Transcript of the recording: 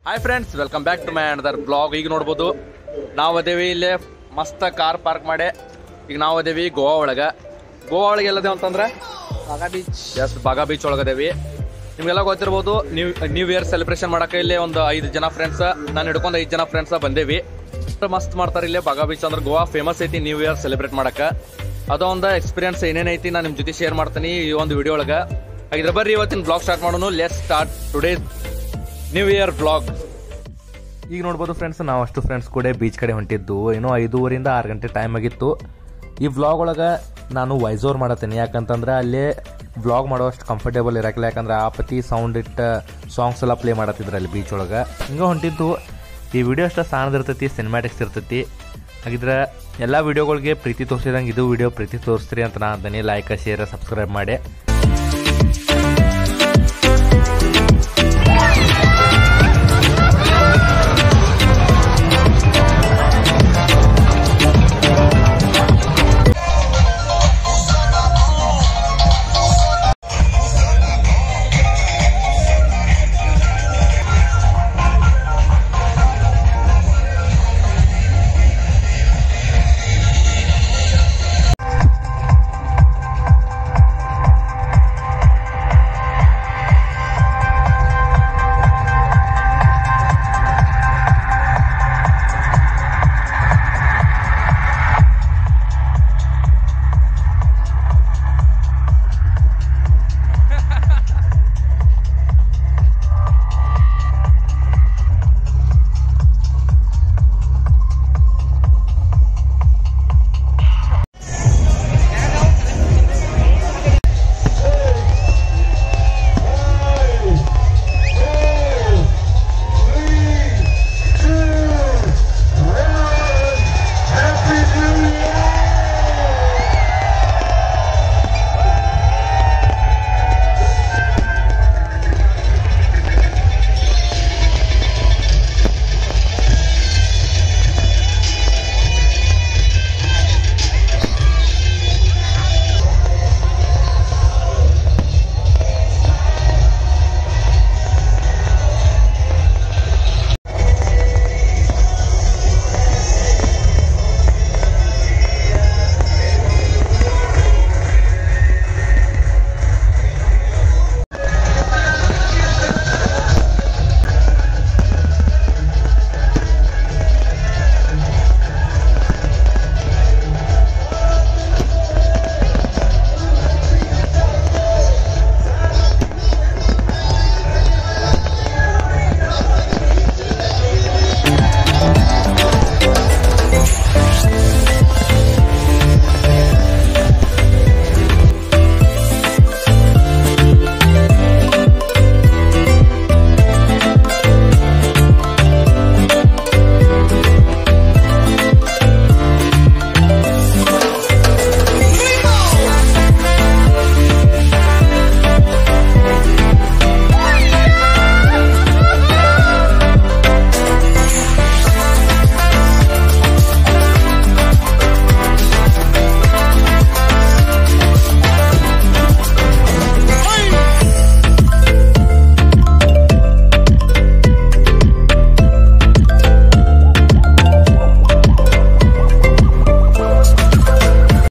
hi friends welcome back to my another blog ಈಗ ನೋಡ್ಬೋದು ನಾವು ಅದೇವಿ ಇಲ್ಲೇ ಮಸ್ತ ಕಾರ್ ಪಾರ್ಕ್ ಮಾಡಿ ಈಗ ನಾವು ಅದೇವಿ ಗೋವಾ ಒಳಗೆ ಗೋವಾ ಒಳಗೆ ಎಲ್ಲದೇವು ಅಂತಂದ್ರೆ Baga beach yes Baga beach ಒಳಗೆ ಅದೇವಿ ನಿಮ್ಗೆಲ್ಲ ಗೊತ್ತಿರ್ಬೋದು ನ್ಯೂ ನ್ಯೂ ಇಯರ್ ಸೆಲೆಬ್ರೇಷನ್ ಮಾಡಕ್ಕೆ ಇಲ್ಲೇ ಒಂದು ಐದು ಜನ ಫ್ರೆಂಡ್ಸ್ ನಾನು ಹಿಡ್ಕೊಂಡು ಐದು ಜನ ಫ್ರೆಂಡ್ಸ್ ಬಂದೇವಿ ಮಸ್ತ್ ಮಾಡ್ತಾರೆ ಇಲ್ಲೇ ಬಾಗಾ ಬೀಚ್ ಅಂದ್ರೆ ಗೋವಾ ಫೇಮಸ್ ಐತಿ ನ್ಯೂ ಇಯರ್ ಸೆಲೆಬ್ರೇಟ್ ಮಾಡಕ್ಕೆ ಅದೊಂದು ಎಕ್ಸ್ಪೀರಿಯನ್ಸ್ ಏನೇನೈತಿ ನಾನು ನಿಮ್ಮ ಜೊತೆ ಶೇರ್ ಮಾಡ್ತೀನಿ ಈ ಒಂದು ವಿಡಿಯೋ ಒಳಗೆ ಹಾಗಿದ್ರೆ ಬರ್ರಿ ಇವತ್ತಿನ ಬ್ಲಾಗ್ ಸ್ಟಾರ್ಟ್ ಮಾಡೋಣ let start today new year blog ಈಗ ನೋಡ್ಬೋದು ಫ್ರೆಂಡ್ಸ್ ನಾವು ಅಷ್ಟು ಫ್ರೆಂಡ್ಸ್ ಕೂಡ ಬೀಚ್ ಕಡೆ ಹೊಂಟಿದ್ದು ಏನೋ ಐದೂವರಿಂದ ಆರು ಗಂಟೆ ಟೈಮ್ ಆಗಿತ್ತು ಈ ವ್ಲಾಗ್ ಒಳಗೆ ನಾನು ವಾಯ್ಸ್ ಓವರ್ ಮಾಡತ್ತೀನಿ ಯಾಕಂತಂದ್ರೆ ಅಲ್ಲೇ ವ್ಲಾಗ್ ಮಾಡೋಷ್ಟು ಕಂಫರ್ಟೇಬಲ್ ಇರಕಿಲ್ಲ ಯಾಕಂದ್ರೆ ಆ ಪತಿ ಸೌಂಡ್ ಇಟ್ಟ ಸಾಂಗ್ಸ್ ಎಲ್ಲ ಪ್ಲೇ ಮಾಡತ್ತಿದ್ರು ಅಲ್ಲಿ ಬೀಚ್ ಒಳಗೆ ಹಿಂಗೆ ಹೊಂಟಿದ್ದು ಈ ವಿಡಿಯೋ ಅಷ್ಟು ಸಾಣದಿರ್ತೈತಿ ಸಿನಿಮ್ಯಾಟಿಕ್ಸ್ ಇರ್ತೈತಿ ಹಾಗಿದ್ರೆ ಎಲ್ಲ ವಿಡಿಯೋಗಳಿಗೆ ಪ್ರೀತಿ ತೋರಿಸಿದಂಗೆ ಇದು ವಿಡಿಯೋ ಪ್ರೀತಿ ತೋರಿಸ್ತೀರಿ ಅಂತ ನಾ ಅಂತೀನಿ ಲೈಕ್ ಶೇರ್ ಸಬ್ಸ್ಕ್ರೈಬ್ ಮಾಡಿ